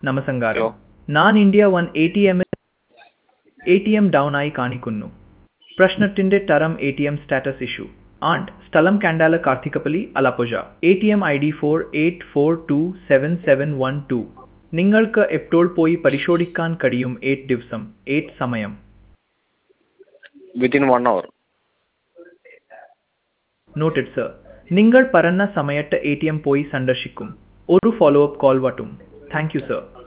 നമസ്കാരം ഹലോ ഞാൻ India One A T M A T M down ആയി കാണിക്കുന്നു പ്രശ്നത്തിന്റെ തരം A T M status issue and സ്ഥലം കണ്ടാല Karthikappally Alappuzha A T M I D four eight four two seven seven one two നിങ്ങൾക്ക് എപ്പോൾ പോയി പരിശോധിക്കാൻ കഴിയും എയ്റ്റ് ദിവസം എയ്റ്റ് സമയം within one hour noted sir നിങ്ങൾ പറഞ്ഞ സമയത്ത് എ ടി എം പോയി സന്ദർശിക്കും ഒരു ഫോളോ അപ്പ് കോൾ വട്ടും താങ്ക് യു സർ